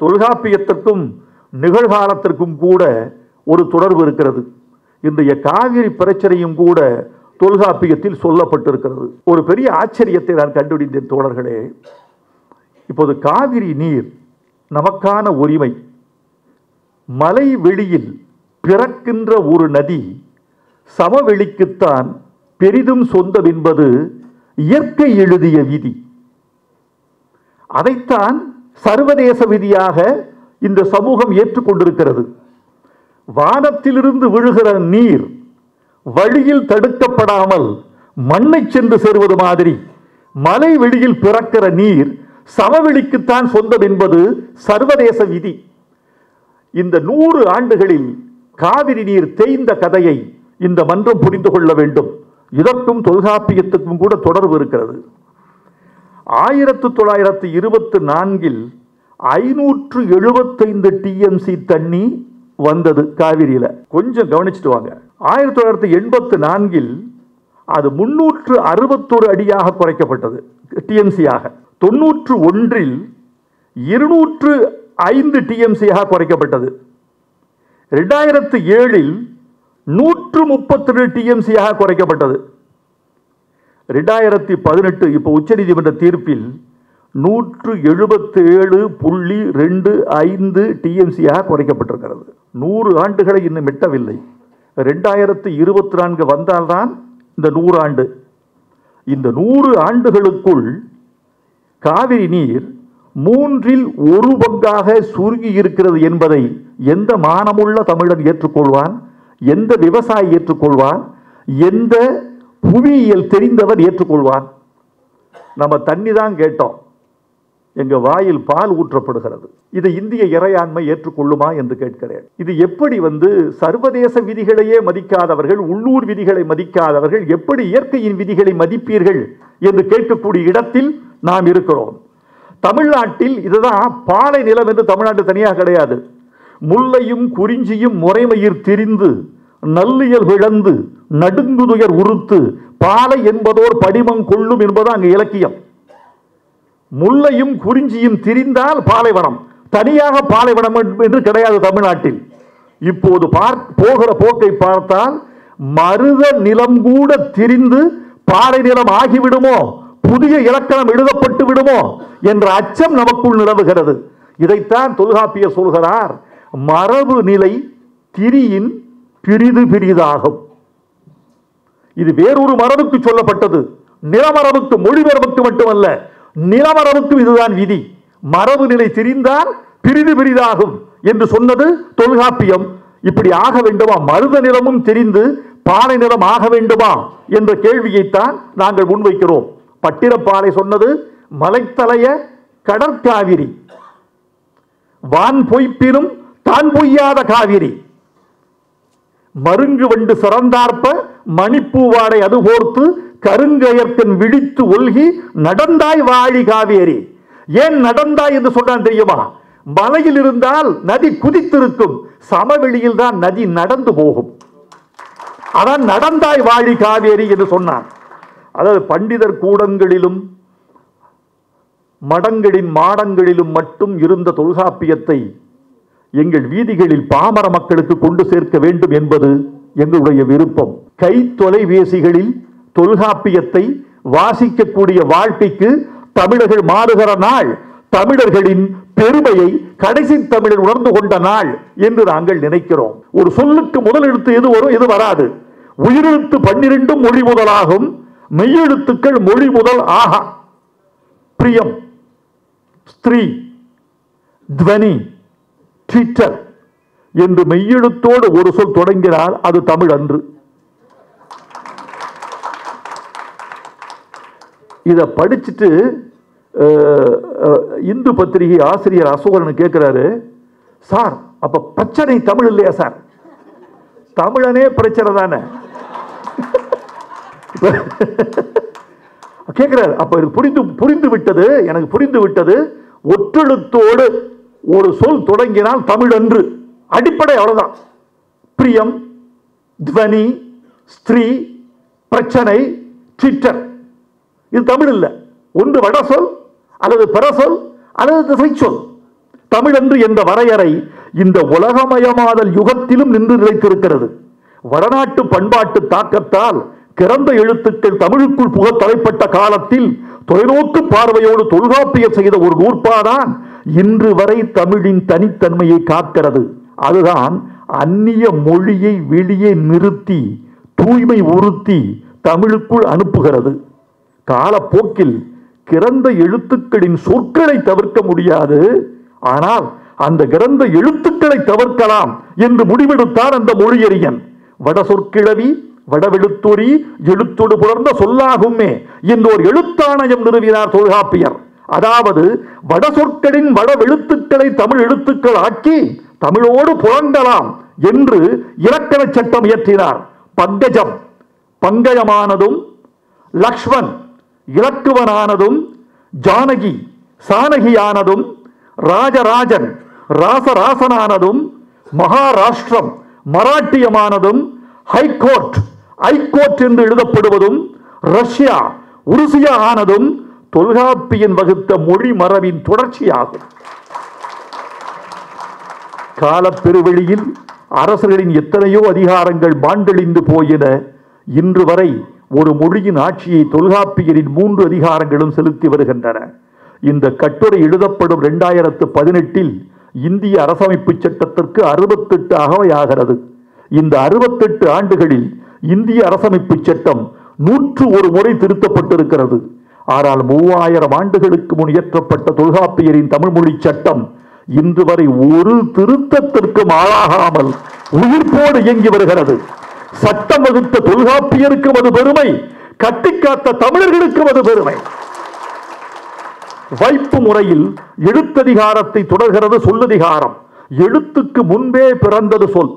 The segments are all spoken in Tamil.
தொல்காப்பியத்திற்கும் நிகழ்காலத்திற்கும் கூட ஒரு தொடர்பு இருக்கிறது இன்றைய காவிரி பிரச்சனையும் கூட தொல்காப்பியத்தில் சொல்லப்பட்டிருக்கிறது ஒரு பெரிய ஆச்சரியத்தை நான் கண்டுபிடித்தேன் தோழர்களே இப்போது காவிரி நீர் நமக்கான உரிமை மலை வெளியில் பிறக்கின்ற ஒரு நதி சமவெளிக்குத்தான் பெரிதும் சொந்தம் என்பது இயற்கை எழுதிய விதி அதைத்தான் சர்வதேச விதியாக இந்த சமூகம் ஏற்றுக்கொண்டிருக்கிறது வானத்திலிருந்து விழுகிற நீர் வழியில் தடுக்கப்படாமல் மண்ணை சென்று சேருவது மாதிரி மலை வெளியில் பிறக்கிற நீர் சமவெளிக்குத்தான் சொந்தம் என்பது சர்வதேச விதி இந்த நூறு ஆண்டுகளில் காவிரி நீர் தேய்ந்த கதையை இந்த மன்றம் புரிந்து கொள்ள வேண்டும் இதற்கும் தொல்காப்பியத்துக்கும் கூட தொடர்பு இருக்கிறது ஆயிரத்து தொள்ளாயிரத்து இருபத்தி நான்கில் ஐநூற்று எழுபத்தைந்து டிஎம்சி தண்ணி வந்தது காவிரியில கொஞ்சம் கவனிச்சுட்டு வாங்க ஆயிரத்தி தொள்ளாயிரத்தி எண்பத்து நான்கில் அது முன்னூற்று அறுபத்தொரு அடியாக குறைக்கப்பட்டது டிஎம்சியாக தொன்னூற்று ஒன்றில் இருநூற்று ஐந்து டிஎம்சியாக குறைக்கப்பட்டது ரெண்டாயிரத்து ஏழில் நூற்று முப்பத்தி ரெண்டு டிஎம்சியாக குறைக்கப்பட்டது ரெண்டாயிரத்தி பதினெட்டு இப்போ உச்சநீதிமன்ற தீர்ப்பில் நூற்று எழுபத்தேழு புள்ளி ரெண்டு ஐந்து டிஎம்சியாக குறைக்கப்பட்டிருக்கிறது நூறு ஆண்டுகளை இன்னும் எட்டவில்லை ரெண்டாயிரத்து இருபத்தி நான்கு வந்தால்தான் இந்த நூறு ஆண்டு இந்த நூறு ஆண்டுகளுக்குள் காவிரி நீர் மூன்றில் ஒரு பங்காக சுருங்கி இருக்கிறது என்பதை எந்த மானமுள்ள தமிழன் ஏற்றுக்கொள்வான் எந்த விவசாயி ஏற்றுக்கொள்வான் எந்த புவியியல் தெரிந்தவர் ஏற்றுக்கொள்வான் நம்ம தண்ணி தான் கேட்டோம் எங்க வாயில் பால் ஊற்றப்படுகிறது இதை இந்திய இறையாண்மை ஏற்றுக்கொள்ளுமா என்று கேட்கிறேன் இது எப்படி வந்து சர்வதேச விதிகளையே மதிக்காதவர்கள் உள்ளூர் விதிகளை மதிக்காதவர்கள் எப்படி இயற்கையின் விதிகளை மதிப்பீர்கள் என்று கேட்கக்கூடிய இடத்தில் நாம் இருக்கிறோம் தமிழ்நாட்டில் இதுதான் பாலை நிலம் என்று தமிழ்நாட்டு தனியாக கிடையாது முல்லையும் குறிஞ்சியும் முறைமையிற் திரிந்து நல்லியல் விழந்து நடுங்குதுயர் உறுத்து பாலை என்பதோர் படிமம் கொள்ளும் என்பது அங்கு இலக்கியம் முல்லையும் குறிஞ்சியும் திரிந்தால் பாலைவனம் தனியாக பாலைவனம் என்று கிடையாது தமிழ்நாட்டில் இப்போது பார்க் போகிற போக்கை பார்த்தால் மருத நிலம் கூட திரிந்து பாலை நிலம் ஆகிவிடுமோ புதிய இலக்கணம் எழுதப்பட்டு விடுமோ என்ற அச்சம் நமக்குள் நிலவுகிறது இதைத்தான் தொல்காப்பியர் சொல்கிறார் மரபு நிலை திரியின் பிரிது பிரிதாகும் இது வேறொரு மரபுக்கு சொல்லப்பட்டது நிலமரபுக்கு மொழிமரபுக்கு மட்டுமல்ல நிலமரபுக்கும் இதுதான் விதி மரபு நிலை திரிந்தால் பிரிது பிரிதாகும் என்று சொன்னது தொல்காப்பியம் இப்படி ஆக வேண்டுமா மருத நிலமும் தெரிந்து பாலை நிலம் ஆக வேண்டுமா என்ற கேள்வியைத்தான் நாங்கள் முன்வைக்கிறோம் பட்டிரப்பாலை சொன்னது மலைத்தலைய கடற்காவிரி வான் பொய்ப்பினும் தான் பொய்யாத காவிரி மருங்கு வண்டு சிறந்தார்ப்ப மணிப்பூவாடை அது போர்த்து கருங்கயற்கன் விழித்து ஒல்கி நடந்தாய் வாழி காவேரி ஏன் நடந்தாய் என்று சொல்றான் தெரியுமா மலையில் இருந்தால் நதி குதித்திருக்கும் சமவெளியில் தான் நதி நடந்து போகும் அதான் நடந்தாய் வாழி காவேரி என்று சொன்னான் அதாவது பண்டிதர் கூடங்களிலும் மடங்களின் மாடங்களிலும் மட்டும் இருந்த தொல்காப்பியத்தை எங்கள் வீதிகளில் பாமர மக்களுக்கு கொண்டு சேர்க்க வேண்டும் என்பது எங்களுடைய விருப்பம் கை தொலைபேசிகளில் தொல்காப்பியத்தை வாசிக்கக்கூடிய வாழ்க்கைக்கு தமிழர்கள் மாறுகிற நாள் தமிழர்களின் பெருமையை கடைசி தமிழர் உணர்ந்து கொண்ட நாள் என்று நாங்கள் நினைக்கிறோம் ஒரு சொல்லுக்கு முதல் எழுத்து எது வரும் எது வராது உயிரெழுத்து பன்னிரெண்டும் மொழி முதலாகும் மெய்யெழுத்துக்கள் மொழி முதல் ஆகா பிரியம் ஸ்திரீ துவனி ட்விட்டர் என்று மெய்யெழுத்தோடு ஒரு சொல் தொடங்கினால் அது தமிழ் அன்று இதை படிச்சுட்டு அஹ், அஹ், இந்து பத்திரிகை ஆசிரியர் அசோகரன் கேட்கிறாரு சார் அப்ப பிரச்சனை தமிழ் இல்லையா சார் தமிழனே பிரச்சனை தானே கேட்கிறார் அப்ப எனக்கு புரிந்து புரிந்து விட்டது எனக்கு புரிந்து விட்டது ஒற்றெழுத்தோடு ஒரு சொல் தொடங்கினால் தமிழ் அன்று அடிப்படை அவ்வளவுதான் பிரியம் துவனி ஸ்திரீ பிரச்சனை ட்விட்டர் இது தமிழ் இல்லை ஒன்று வட சொல் அல்லது பிற சொல் அல்லது திசை சொல் தமிழன்று என்ற வரையறை இந்த உலகமயமாதல் யுகத்திலும் நின்று நிலைத்திருக்கிறது வடநாட்டு பண்பாட்டு தாக்கத்தால் கிறந்த எழுத்துக்கள் தமிழுக்குள் புக தலைப்பட்ட காலத்தில் தொலைநோக்கு பார்வையோடு தொல்காப்பியர் செய்த ஒரு நூற்பாதான் இன்று வரை தமிழின் தனித்தன்மையை காக்கிறது அதுதான் அந்நிய மொழியை வெளியே நிறுத்தி தூய்மை உறுத்தி தமிழுக்குள் அனுப்புகிறது காலப்போக்கில் கிறந்த எழுத்துக்களின் சொற்களை தவிர்க்க முடியாது ஆனால் அந்த கிறந்த எழுத்துக்களை தவிர்க்கலாம் என்று முடிவெடுத்தார் அந்த மொழியறிஞன் வட சொற்கிழவி வடவெழுத்தொரி எழுத்தொடு புலர்ந்த சொல்லாகுமே என்று ஒரு எழுத்தாணையம் நிறுவினார் தொல்காப்பியர் அதாவது வட சொற்களின் வட எழுத்துக்களை தமிழ் எழுத்துக்கள் ஆக்கி தமிழோடு புலங்கலாம் என்று இலக்கண சட்டம் இயற்றினார் பங்கஜம் பங்கயமானதும் லக்ஷ்மன் இலக்குவனானதும் ஜானகி சானகியானதும் ராஜராஜன் ராசராசனானதும் மகாராஷ்டிரம் மராட்டியமானதும் ஹைகோர்ட் ஐகோர்ட் என்று எழுதப்படுவதும் ரஷ்யா உருசியா ஆனதும் தொல்காப்பியன் வகுத்த மொழி மரபின் தொடர்ச்சியாகும் காலப்பெருவெளியில் அரசர்களின் எத்தனையோ அதிகாரங்கள் மாண்டெளிந்து போயின இன்று வரை ஒரு மொழியின் ஆட்சியை தொல்காப்பியரின் மூன்று அதிகாரங்களும் செலுத்தி வருகின்றன இந்த கட்டுரை எழுதப்படும் இரண்டாயிரத்து பதினெட்டில் இந்திய அரசமைப்பு சட்டத்திற்கு அறுபத்தெட்டு அகவையாகிறது இந்த அறுபத்தெட்டு ஆண்டுகளில் இந்திய அரசமைப்பு சட்டம் நூற்று ஒரு முறை திருத்தப்பட்டிருக்கிறது ஆனால் மூவாயிரம் ஆண்டுகளுக்கு முன் இயற்றப்பட்ட தொல்காப்பியரின் தமிழ்மொழி சட்டம் இன்று வரை ஒரு திருத்தத்திற்கும் ஆளாகாமல் உயிர்ப்போடு இயங்கி வருகிறது சட்டம் வகுத்த தொல்காப்பியருக்கும் அது பெருமை கட்டிக்காத்த தமிழர்களுக்கும் அது பெருமை வைப்பு முறையில் எழுத்ததிகாரத்தை தொடர்கிறது சொல்லதிகாரம் எழுத்துக்கு முன்பே பிறந்தது சொல்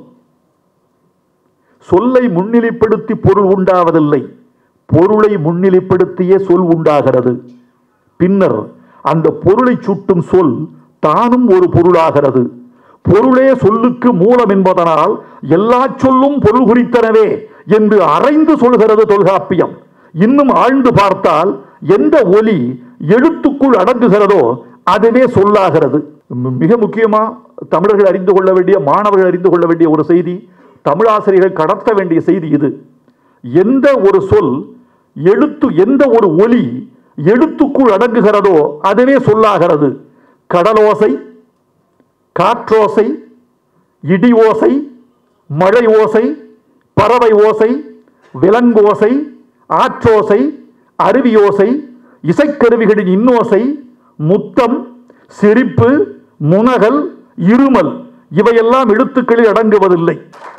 சொல்லை முன்னிலைப்படுத்தி பொருள் உண்டாவதில்லை பொருளை முன்னிலைப்படுத்தியே சொல் உண்டாகிறது பின்னர் அந்த பொருளை சுட்டும் சொல் தானும் ஒரு பொருளாகிறது பொருளே சொல்லுக்கு மூலம் என்பதனால் எல்லா சொல்லும் பொருள் குறித்தனவே என்று அரைந்து சொல்கிறது தொல்காப்பியம் இன்னும் ஆழ்ந்து பார்த்தால் எந்த ஒலி எழுத்துக்குள் அடங்குகிறதோ அதுவே சொல்லாகிறது மி- மிக முக்கியமா தமிழர்கள் அறிந்து கொள்ள வேண்டிய மாணவர்கள் அறிந்து கொள்ள வேண்டிய ஒரு செய்தி தமிழாசிரியர்கள் கடத்த வேண்டிய செய்தி இது எந்த ஒரு சொல் எழுத்து எந்த ஒரு ஒலி எழுத்துக்குள் அடங்குகிறதோ அதுவே சொல்லாகிறது கடலோசை காற்றோசை இடி ஓசை மழை ஓசை பறவை ஓசை விலங்கோசை ஆற்றோசை அருவியோசை இசைக்கருவிகளின் இன்னோசை முத்தம் சிரிப்பு முனகல் இருமல் இவையெல்லாம் எழுத்துக்களில் அடங்குவதில்லை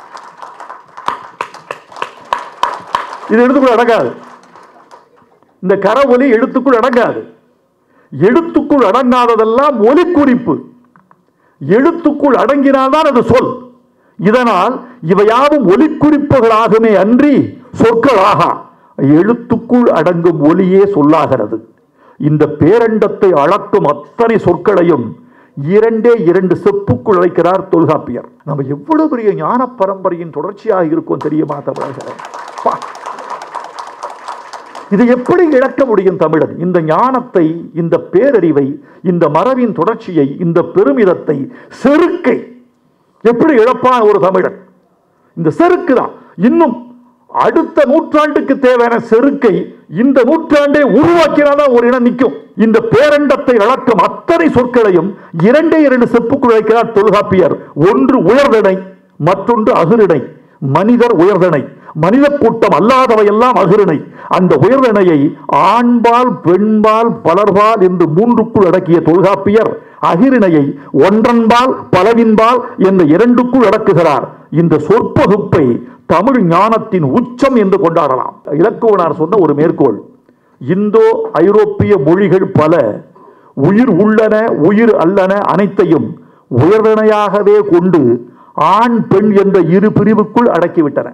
இது எழுத்துக்குள் அடங்காது இந்த கர ஒலி எழுத்துக்குள் அடங்காது எழுத்துக்குள் அடங்காததெல்லாம் ஒலி குறிப்பு எழுத்துக்குள் அடங்கினால்தான் அது சொல் இதனால் இவையாவும் ஒலிக்குறிப்புகளாகுமே அன்றி சொற்களாகா எழுத்துக்குள் அடங்கும் ஒலியே சொல்லாகிறது இந்த பேரண்டத்தை அளக்கும் அத்தனை சொற்களையும் இரண்டே இரண்டு செப்புக்குள் அழைக்கிறார் தொல்காப்பியர் நம்ம எவ்வளவு பெரிய ஞான பரம்பரையின் தொடர்ச்சியாக இருக்கோம் தெரியுமா தமிழர்களே பா. இதை எப்படி இழக்க முடியும் தமிழன் இந்த ஞானத்தை இந்த பேரறிவை இந்த மரபின் தொடர்ச்சியை இந்த பெருமிதத்தை செருக்கை எப்படி இழப்பான் ஒரு தமிழன் இந்த செருக்கு தான் இன்னும் அடுத்த நூற்றாண்டுக்கு தேவையான செருக்கை இந்த நூற்றாண்டே உருவாக்கினாதான் ஒரு இனம் நிற்கும் இந்த பேரண்டத்தை அளக்கும் அத்தனை சொற்களையும் இரண்டே இரண்டு செப்புக்குள் வைக்கிறார் தொல்காப்பியர் ஒன்று உயர்தனை மற்றொன்று அகுரிடை மனிதர் உயர்தனை மனித கூட்டம் அல்லாதவையெல்லாம் அகிரிணை அந்த உயர்தனையை ஆண்பால் பெண்பால் பலர்பால் என்று மூன்றுக்குள் அடக்கிய தொல்காப்பியர் அகிரிணையை ஒன்றன்பால் பலவின்பால் என்ற இரண்டுக்குள் அடக்குகிறார் இந்த சொற்பகுப்பை தமிழ் ஞானத்தின் உச்சம் என்று கொண்டாடலாம் இலக்குவனார் சொன்ன ஒரு மேற்கோள் இந்தோ ஐரோப்பிய மொழிகள் பல உயிர் உள்ளன உயிர் அல்லன அனைத்தையும் உயர்தனையாகவே கொண்டு ஆண் பெண் என்ற இரு பிரிவுக்குள் அடக்கிவிட்டன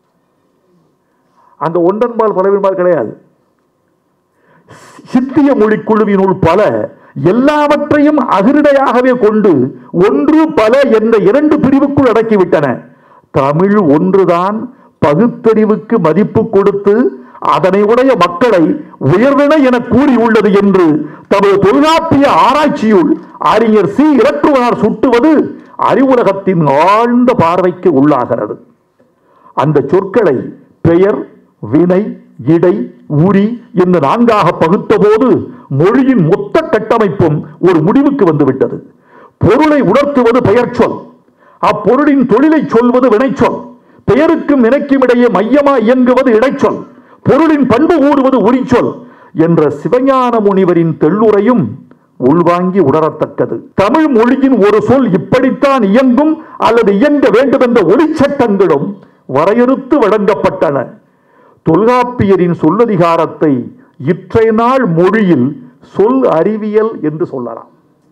அங்க ஒன்றன்பால் பலவின்பால் கிடையாது சித்திய மொழி குழுவினுள் பல எல்லாவற்றையும் அகிருடையாகவே கொண்டு ஒன்று பல என்ற இரண்டு பிரிவுக்குள் அடக்கிவிட்டன தமிழ் ஒன்றுதான் பகுத்தறிவுக்கு மதிப்பு கொடுத்து அதனை உடைய மக்களை உயர்வின என கூறியுள்ளது என்று தமது தொல்காப்பிய ஆராய்ச்சியுள் அறிஞர் சி இலக்குவனார் சுட்டுவது அறிவுலகத்தின் ஆழ்ந்த பார்வைக்கு உள்ளாகிறது அந்த சொற்களை பெயர் வினை இடை உரி என்று நான்காக பகுத்தபோது மொழியின் மொத்த கட்டமைப்பும் ஒரு முடிவுக்கு வந்துவிட்டது பொருளை உணர்த்துவது பெயர் சொல் அப்பொருளின் தொழிலை சொல்வது வினைச்சொல் பெயருக்கும் வினைக்கும் இடையே மையமா இயங்குவது இடைச்சொல் பொருளின் பண்பு கூறுவது உரிச்சொல் என்ற சிவஞான முனிவரின் தெள்ளுரையும் உள்வாங்கி உணரத்தக்கது தமிழ் மொழியின் ஒரு சொல் இப்படித்தான் இயங்கும் அல்லது இயங்க வேண்டும் என்ற ஒளிச்சட்டங்களும் வரையறுத்து வழங்கப்பட்டன தொல்காப்பியரின் சொல்லதிகாரத்தை இற்றைய நாள் மொழியில் சொல் அறிவியல் என்று சொல்லலாம்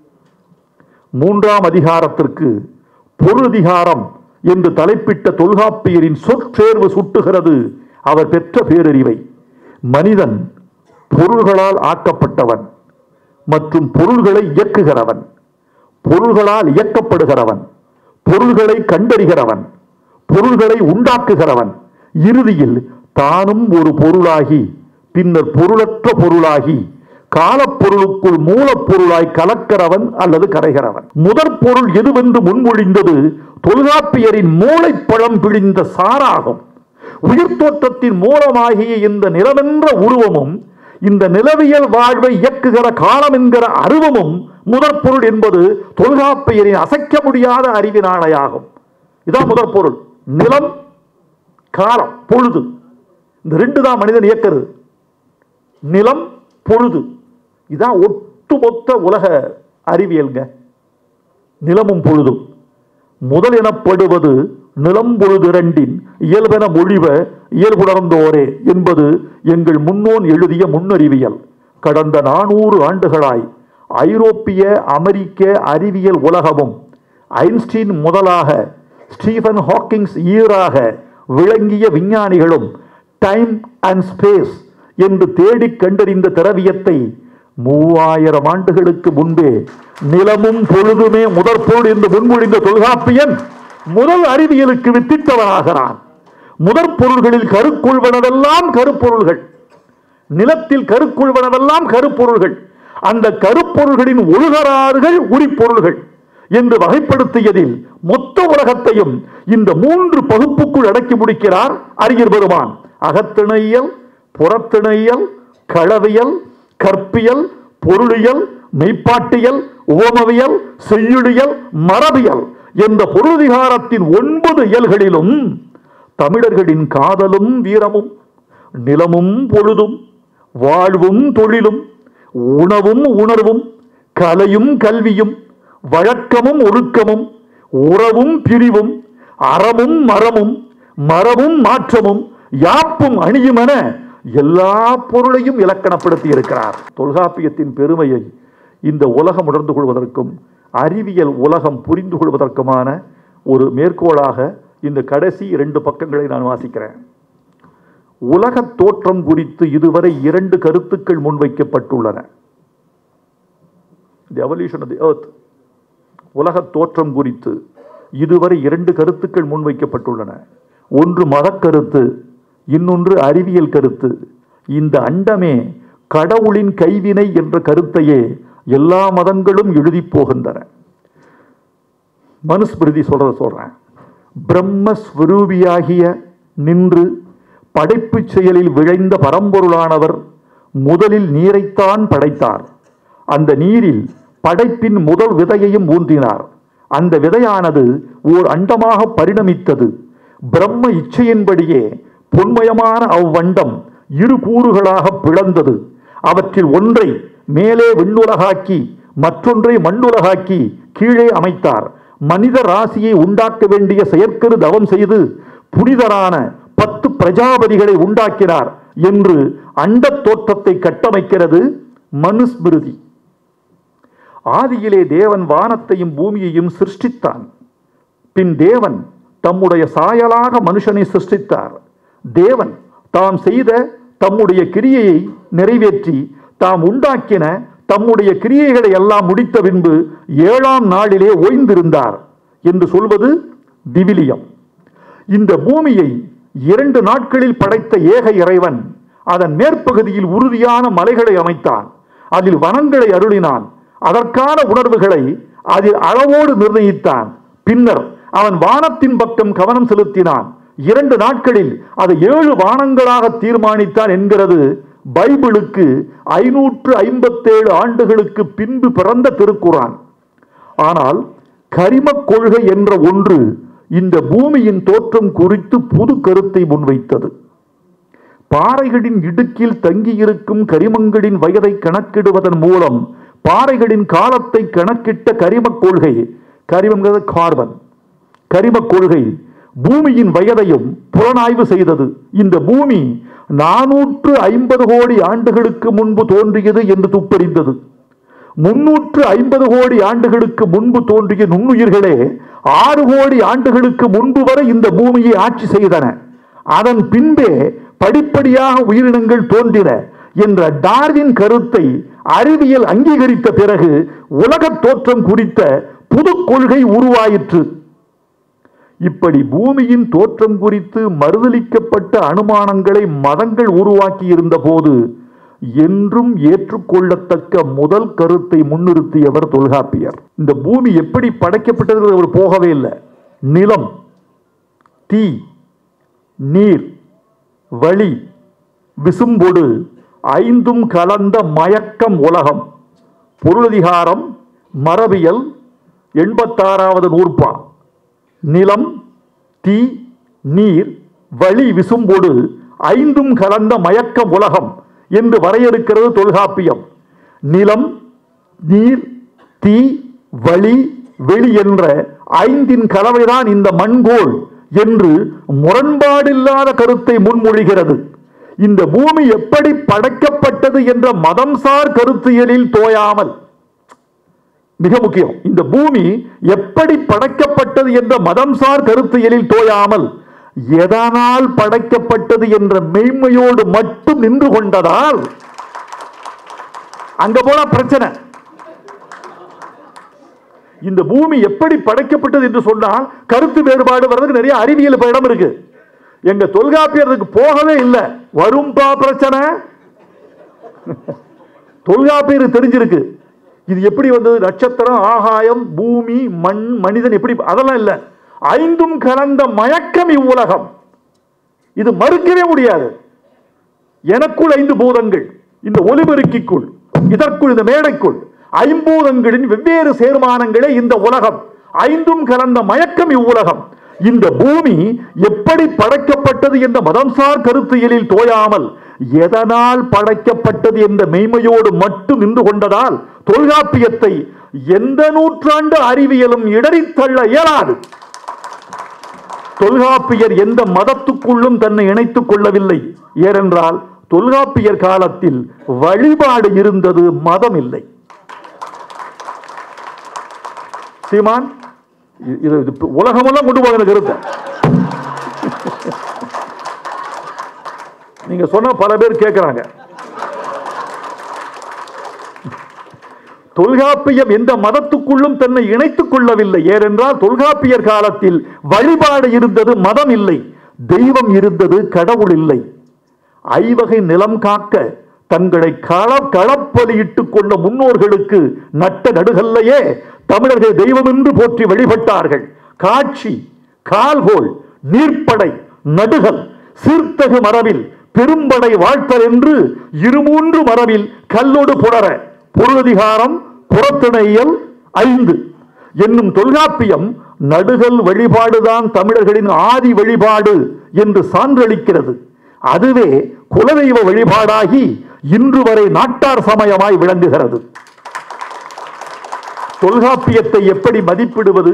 மூன்றாம் அதிகாரத்திற்கு பொருளதிகாரம் என்று தலைப்பிட்ட தொல்காப்பியரின் சொற்சேர்வு சுட்டுகிறது அவர் பெற்ற பேரறிவை மனிதன் பொருள்களால் ஆக்கப்பட்டவன் மற்றும் பொருள்களை இயக்குகிறவன் பொருள்களால் இயக்கப்படுகிறவன் பொருள்களை கண்டறிகிறவன் பொருள்களை உண்டாக்குகிறவன் இறுதியில் தானும் ஒரு பொருளாகி பின்னர் பொருளற்ற பொருளாகி காலப்பொருளுக்குள் மூலப்பொருளாய் கலக்கிறவன் அல்லது கரைகிறவன் முதற் பொருள் எதுவென்று முன்மொழிந்தது தொல்காப்பியரின் மூளைப்பழம் பிழிந்த சாராகும் உயிர் தோற்றத்தின் மூலமாகிய இந்த நிலவென்ற உருவமும் இந்த நிலவியல் வாழ்வை இயக்குகிற காலம் என்கிற அருவமும் முதற் பொருள் என்பது தொல்காப்பியரின் அசைக்க முடியாத அறிவினாலையாகும் இதான் முதற் பொருள் நிலம் காலம் பொழுது இந்த ரெண்டு தான் மனிதன் இயக்கிறது நிலம் பொழுது இதான் ஒட்டுமொத்த உலக அறிவியல்ங்க நிலமும் பொழுதும் முதல் எனப்படுவது நிலம் பொழுதிரண்டின் இயல்பென மொழிவ இயல்புணர்ந்தோரே என்பது எங்கள் முன்னோன் எழுதிய முன்னறிவியல் கடந்த நானூறு ஆண்டுகளாய் ஐரோப்பிய அமெரிக்க அறிவியல் உலகமும் ஐன்ஸ்டீன் முதலாக ஸ்டீஃபன் ஹாக்கிங்ஸ் ஈராக விளங்கிய விஞ்ஞானிகளும் டைம் அண்ட் ஸ்பேஸ் என்று தேடிக் கண்டறிந்த திரவியத்தை மூவாயிரம் ஆண்டுகளுக்கு முன்பே நிலமும் பொழுதுமே முதற் பொருள் என்று முன்மொழிந்த தொல்காப்பியன் முதல் அறிவியலுக்கு வித்திட்டவனாகிறான் முதற் பொருள்களில் கருக்கொள்வனவெல்லாம் கருப்பொருள்கள் நிலத்தில் கருக்கொள்வனவெல்லாம் கருப்பொருள்கள் அந்த கருப்பொருள்களின் ஒழுகராறுகள் உரிப்பொருள்கள் என்று வகைப்படுத்தியதில் மொத்த உலகத்தையும் இந்த மூன்று பகுப்புக்குள் அடக்கி முடிக்கிறார் அறிஞர் பெருமான் அகத்திணையியல் புறத்திணையியல் களவியல் கற்பியல் பொருளியல் மெய்ப்பாட்டியல் உவமவியல் செய்யுளியல் மரபியல் என்ற பொருளதிகாரத்தின் ஒன்பது இயல்களிலும் தமிழர்களின் காதலும் வீரமும் நிலமும் பொழுதும் வாழ்வும் தொழிலும் உணவும் உணர்வும் கலையும் கல்வியும் வழக்கமும் ஒழுக்கமும் உறவும் பிரிவும் அறமும் மரமும் மரமும் மாற்றமும் யாப்பும் அணியுமென எல்லா பொருளையும் இலக்கணப்படுத்தி இருக்கிறார் தொல்காப்பியத்தின் பெருமையை இந்த உலகம் உணர்ந்து கொள்வதற்கும் அறிவியல் உலகம் புரிந்து கொள்வதற்குமான ஒரு மேற்கோளாக இந்த கடைசி இரண்டு பக்கங்களை நான் வாசிக்கிறேன் உலக தோற்றம் குறித்து இதுவரை இரண்டு கருத்துக்கள் முன்வைக்கப்பட்டுள்ளன the evolution of the earth உலக தோற்றம் குறித்து இதுவரை இரண்டு கருத்துக்கள் முன்வைக்கப்பட்டுள்ளன ஒன்று மதக்கருத்து இன்னொன்று அறிவியல் கருத்து இந்த அண்டமே கடவுளின் கைவினை என்ற கருத்தையே எல்லா மதங்களும் எழுதி போகின்றன மனுஸ்மிருதி சொல்றத சொல்றேன் பிரம்மஸ்வரூபியாகிய நின்று படைப்புச் செயலில் விழைந்த பரம்பொருளானவர் முதலில் நீரைத்தான் படைத்தார் அந்த நீரில் படைப்பின் முதல் விதையையும் ஊன்றினார் அந்த விதையானது ஓர் அண்டமாக பரிணமித்தது பிரம்ம இச்சையின்படியே பொன்மயமான அவ்வண்டம் இரு கூறுகளாக பிளந்தது அவற்றில் ஒன்றை மேலே விண்ணுலகாக்கி மற்றொன்றை மண்ணுலகாக்கி கீழே அமைத்தார் மனித ராசியை உண்டாக்க வேண்டிய செயற்கரு தவம் செய்து புனிதரான பத்து பிரஜாபதிகளை உண்டாக்கினார் என்று அண்டத் தோற்றத்தை கட்டமைக்கிறது மனுஸ்மிருதி ஆதியிலே தேவன் வானத்தையும் பூமியையும் சிருஷ்டித்தான் பின் தேவன் தம்முடைய சாயலாக மனுஷனை சிருஷ்டித்தார் தேவன் தாம் செய்த தம்முடைய கிரியையை நிறைவேற்றி தாம் உண்டாக்கின தம்முடைய கிரியைகளை எல்லாம் முடித்த பின்பு ஏழாம் நாளிலே ஓய்ந்திருந்தார் என்று சொல்வது திவிலியம் இந்த பூமியை இரண்டு நாட்களில் படைத்த ஏக இறைவன் அதன் மேற்பகுதியில் உறுதியான மலைகளை அமைத்தான் அதில் வனங்களை அருளினான் அதற்கான உணர்வுகளை அதில் அளவோடு நிர்ணயித்தான் பின்னர் அவன் வானத்தின் பக்கம் கவனம் செலுத்தினான் இரண்டு நாட்களில் அதை ஏழு வானங்களாக தீர்மானித்தான் என்கிறது பைபிளுக்கு ஐநூற்று ஐம்பத்தேழு ஆண்டுகளுக்கு பின்பு பிறந்த திருக்குறான் ஆனால் கரிமக் கொள்கை என்ற ஒன்று இந்த பூமியின் தோற்றம் குறித்து புது கருத்தை முன்வைத்தது பாறைகளின் இடுக்கில் தங்கியிருக்கும் கரிமங்களின் வயதை கணக்கிடுவதன் மூலம் பாறைகளின் காலத்தை கணக்கிட்ட கரிமக் கொள்கை கரிமங்கிறது கார்பன் கரிமக் கொள்கை பூமியின் வயதையும் புலனாய்வு செய்தது இந்த பூமி நானூற்று ஐம்பது கோடி ஆண்டுகளுக்கு முன்பு தோன்றியது என்று துப்பறிந்தது முன்னூற்று ஐம்பது கோடி ஆண்டுகளுக்கு முன்பு தோன்றிய நுண்ணுயிர்களே ஆறு கோடி ஆண்டுகளுக்கு முன்பு வரை இந்த பூமியை ஆட்சி செய்தன அதன் பின்பே படிப்படியாக உயிரினங்கள் தோன்றின என்ற டார்வின் கருத்தை அறிவியல் அங்கீகரித்த பிறகு உலகத் தோற்றம் குறித்த புது கொள்கை உருவாயிற்று இப்படி பூமியின் தோற்றம் குறித்து மறுதலிக்கப்பட்ட அனுமானங்களை மதங்கள் உருவாக்கி இருந்த போது என்றும் ஏற்றுக்கொள்ளத்தக்க முதல் கருத்தை முன்னிறுத்தியவர் தொல்காப்பியர் இந்த பூமி எப்படி படைக்கப்பட்டது அவர் போகவே இல்லை நிலம் தீ நீர் வழி விசும்பொடு ஐந்தும் கலந்த மயக்கம் உலகம் பொருளதிகாரம் மரபியல் எண்பத்தாறாவது நூற்பா நிலம் தீ நீர் வழி விசும்பொடு ஐந்தும் கலந்த மயக்கம் உலகம் என்று வரையறுக்கிறது தொல்காப்பியம் நிலம் நீர் தீ வழி வெளி என்ற ஐந்தின் கலவைதான் இந்த மண்கோள் என்று முரண்பாடில்லாத கருத்தை முன்மொழிகிறது இந்த பூமி எப்படி படைக்கப்பட்டது என்ற மதம்சார் கருத்தியலில் தோயாமல் மிக முக்கியம் இந்த பூமி எப்படி படைக்கப்பட்டது என்ற மதம்சார் கருத்தியலில் தோயாமல் எதனால் படைக்கப்பட்டது என்ற மெய்மையோடு மட்டும் நின்று கொண்டதால் அங்க போனா பிரச்சனை இந்த பூமி எப்படி படைக்கப்பட்டது என்று சொன்னால் கருத்து வேறுபாடு வர்றதுக்கு நிறைய அறிவியல் இப்ப இடம் இருக்கு எங்க தொல்காப்பியருக்கு போகவே இல்லை வரும்பா பிரச்சனை தொல்காப்பியர் தெரிஞ்சிருக்கு இது எப்படி வந்தது நட்சத்திரம் ஆகாயம் பூமி மண் மனிதன் எப்படி அதெல்லாம் இல்லை ஐந்தும் கலந்த மயக்கம் இவ்வுலகம் இது மறுக்கவே முடியாது எனக்குள் ஐந்து பூதங்கள் இந்த ஒலிபெருக்கிக்குள் இதற்குள் இந்த மேடைக்குள் ஐம்பூதங்களின் வெவ்வேறு சேர்மானங்களே இந்த உலகம் ஐந்தும் கலந்த மயக்கம் இவ்வுலகம் இந்த பூமி எப்படி படைக்கப்பட்டது என்ற மதம்சார் கருத்தியலில் தோயாமல் எதனால் படைக்கப்பட்டது என்ற மெய்மையோடு மட்டும் நின்று கொண்டதால் தொல்காப்பியத்தை எந்த நூற்றாண்டு அறிவியலும் இடறித்தள்ள இயலாது தொல்காப்பியர் எந்த மதத்துக்குள்ளும் தன்னை இணைத்துக் கொள்ளவில்லை ஏனென்றால் தொல்காப்பியர் காலத்தில் வழிபாடு இருந்தது மதம் இல்லை சீமான் இ- இது இது உலகமெல்லாம் கொண்டு போகிற கருத்தை நீங்க சொன்ன பல பேர் கேட்கிறாங்க தொல்காப்பியம் எந்த மதத்துக்குள்ளும் தன்னை இணைத்துக் கொள்ளவில்லை ஏனென்றால் தொல்காப்பியர் காலத்தில் வழிபாடு இருந்தது மதம் இல்லை தெய்வம் இருந்தது கடவுள் இல்லை ஐவகை நிலம் காக்க தங்களை கள களப்பலியிட்டுக் கொண்ட முன்னோர்களுக்கு நட்ட நடுகல்லையே தமிழர்கள் தெய்வம் என்று போற்றி வழிபட்டார்கள் காட்சி கால்கோள் நீர்ப்படை நடுகல் சீர்த்தகு மரபில் பெரும்படை வாழ்த்தல் என்று இருமூன்று மரபில் கல்லோடு புணர பொருளதிகாரம் புறத்திணையல் ஐந்து என்னும் தொல்காப்பியம் நடுகல் வழிபாடுதான் தமிழர்களின் ஆதி வழிபாடு என்று சான்றளிக்கிறது அதுவே குலதெய்வ வழிபாடாகி இன்று வரை நாட்டார் சமயமாய் விளங்குகிறது தொல்காப்பியத்தை எப்படி மதிப்பிடுவது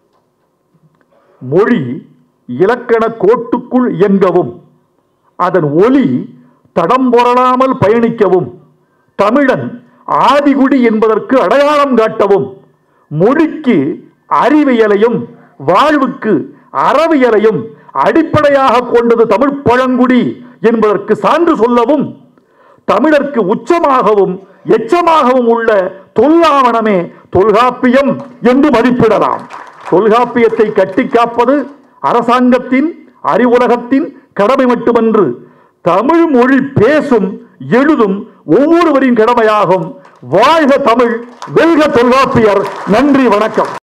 மொழி இலக்கண கோட்டுக்குள் இயங்கவும் அதன் ஒலி தடம் புரளாமல் பயணிக்கவும் தமிழன் ஆதிகுடி என்பதற்கு அடையாளம் காட்டவும் மொழிக்கு அறிவியலையும் வாழ்வுக்கு அறவியலையும் அடிப்படையாக கொண்டது தமிழ் பழங்குடி என்பதற்கு சான்று சொல்லவும் தமிழர்க்கு உச்சமாகவும் எச்சமாகவும் உள்ள தொல்லாவணமே தொல்காப்பியம் என்று மதிப்பிடலாம் தொல்காப்பியத்தை கட்டி காப்பது அரசாங்கத்தின் அறிவுலகத்தின் கடமை மட்டுமன்று தமிழ் மொழி பேசும் எழுதும் ஒவ்வொருவரின் கடமையாகும் வாழ்க தமிழ் வெல்க தொல்காப்பியர் நன்றி வணக்கம்